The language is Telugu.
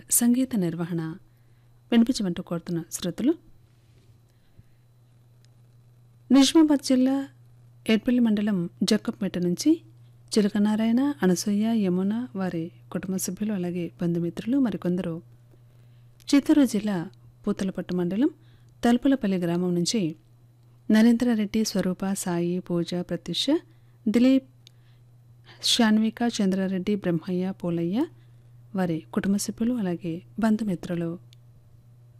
సంగీత నిర్వహణ వినిపించమంటూ కోరుతున్న శ్రోతలు నిజామాబాద్ జిల్లా ఏడ్పల్లి మండలం జక్కపేట నుంచి చిలకనారాయణ అనసూయ యమున వారి కుటుంబ సభ్యులు అలాగే బంధుమిత్రులు మరికొందరు చిత్తూరు జిల్లా పూతలపట్టు మండలం తలుపులపల్లి గ్రామం నుంచి నరేంద్రారెడ్డి స్వరూప సాయి పూజ ప్రత్యూష దిలీప్ శాన్విక చంద్రారెడ్డి బ్రహ్మయ్య పోలయ్య వారి కుటుంబ సభ్యులు అలాగే బంధుమిత్రులు